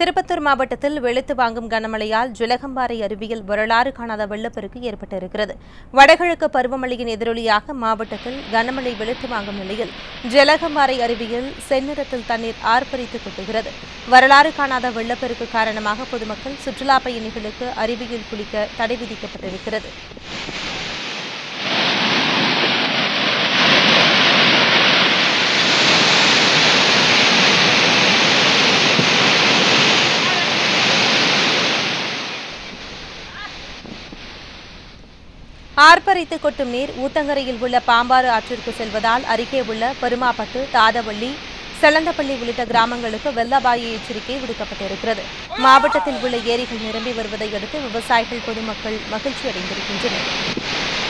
திருப்பத்தூர் மாவட்டத்தில் வெளுத்து வாங்கும் கனமழையால் ஜுலகம்பாறை அருவியில் வரலாறு காணாத வெள்ளப்பெருக்கு ஏற்பட்டிருக்கிறது வடகிழக்கு பருவமழையின் எதிரொலியாக மாவட்டத்தில் கனமழை வெளுத்து வாங்கும் நிலையில் ஜலகம்பாறை அருவியில் செந்நிறத்தில் தண்ணீர் ஆர்ப்பரித்து கொட்டுகிறது வரலாறு காணாத வெள்ளப்பெருக்கு காரணமாக பொதுமக்கள் சுற்றுலா பயணிகளுக்கு அருவியில் குளிக்க தடை விதிக்கப்பட்டிருக்கிறது ஆர்ப்பரித்து கொட்டும் நீர் ஊத்தங்கரையில் உள்ள பாம்பாறு ஆற்றிற்கு செல்வதால் அருகே உள்ள பெருமாப்பட்டு தாதவள்ளி செலந்தப்பள்ளி உள்ளிட்ட கிராமங்களுக்கு வெள்ள அபாய எச்சரிக்கை விடுக்கப்பட்டிருக்கிறது மாவட்டத்தில் உள்ள ஏரிகள் நிரம்பி வருவதை அடுத்து விவசாயிகள் பொதுமக்கள் மகிழ்ச்சி அடைந்திருக்கின்றனர்